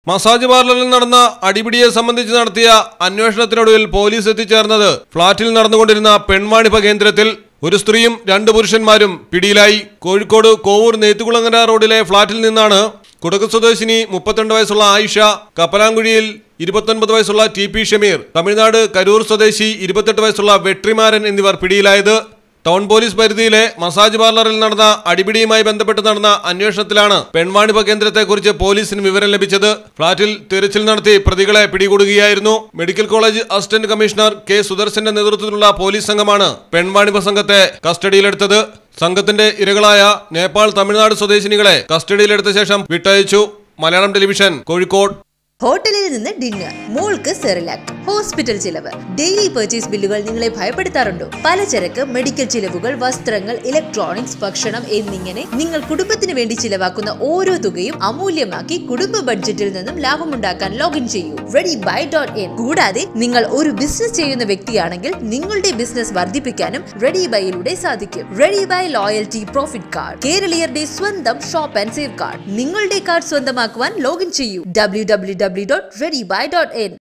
massage പാർലറിൽ നടന്ന അടിപിടിയെ സംബന്ധിച്ച് നടത്തിയ അന്വേഷണത്തിനൊടുവിൽ പോലീസ് എത്തിച്ചേർന്നത് ഫ്ളാറ്റിൽ നടന്നുകൊണ്ടിരുന്ന പെൺവാണിഭ കേന്ദ്രത്തിൽ ഒരു സ്ത്രീയും രണ്ട് പുരുഷന്മാരും പിടിയിലായി കോഴിക്കോട് കോവൂർ നെയ്ത്തുകുളങ്ങര റോഡിലെ ഫ്ളാറ്റിൽ നിന്നാണ് കുടക് സ്വദേശിനി മുപ്പത്തിരണ്ട് വയസ്സുള്ള ആയിഷ കപ്പലാങ്കുഴിയിൽ ഇരുപത്തൊൻപത് വയസ്സുള്ള ടി പി ഷമീർ തമിഴ്നാട് കരൂർ സ്വദേശി ഇരുപത്തെട്ട് വയസ്സുള്ള വെട്രിമാരൻ എന്നിവർ പിടിയിലായത് ടൗൺ പോലീസ് പരിധിയിലെ മസാജ് പാർലറിൽ നടന്ന അടിപിടിയുമായി ബന്ധപ്പെട്ട് നടന്ന അന്വേഷണത്തിലാണ് പെൺവാണിഭ കേന്ദ്രത്തെക്കുറിച്ച് പോലീസിന് വിവരം ലഭിച്ചത് ഫ്ളാറ്റിൽ തിരച്ചിൽ നടത്തി പ്രതികളെ പിടികൂടുകയായിരുന്നു medical college assistant commissioner K സുദർശന്റെ നേതൃത്വത്തിലുള്ള പോലീസ് സംഘമാണ് പെൺവാണിഭ സംഘത്തെ കസ്റ്റഡിയിലെടുത്തത് സംഘത്തിന്റെ ഇരകളായ നേപ്പാൾ തമിഴ്നാട് സ്വദേശിനികളെ കസ്റ്റഡിയിലെടുത്ത ശേഷം വിട്ടയച്ചു മലയാളം ടെലിവിഷൻ കോഴിക്കോട് ഹോട്ടലിൽ നിന്ന് ഡിന്നർ മോൾക്ക് സെറിലാക് ഹോസ്പിറ്റൽ ചിലവ് ഡെയിലി പർച്ചേസ് ബില്ലുകൾ നിങ്ങളെ ഭയപ്പെടുത്താറുണ്ടോ പലചരക്ക് മെഡിക്കൽ ചിലവുകൾ വസ്ത്രങ്ങൾ ഇലക്ട്രോണിക്സ് ഭക്ഷണം എന്നിങ്ങനെ നിങ്ങൾ കുടുംബത്തിന് വേണ്ടി ചിലവാക്കുന്ന ഓരോ തുകയും അമൂല്യമാക്കി കുടുംബ ബഡ്ജറ്റിൽ നിന്നും ലാഭമുണ്ടാക്കാൻ ലോഗിൻ ചെയ്യൂ റെഡി ബൈ ഡോട്ട് ഇൻ കൂടാതെ നിങ്ങൾ ഒരു ബിസിനസ് ചെയ്യുന്ന വ്യക്തിയാണെങ്കിൽ നിങ്ങളുടെ ബിസിനസ് വർദ്ധിപ്പിക്കാനും റെഡി ബൈയിലൂടെ സാധിക്കും ready buy loyalty profit card കേരളീയരുടെ സ്വന്തം ഷോപ്പ് ആൻഡ് സേവ് കാർഡ് നിങ്ങളുടെ കാർഡ് സ്വന്തമാക്കുവാൻ ലോഗിൻ ചെയ്യൂ W W W dot ready buy dot in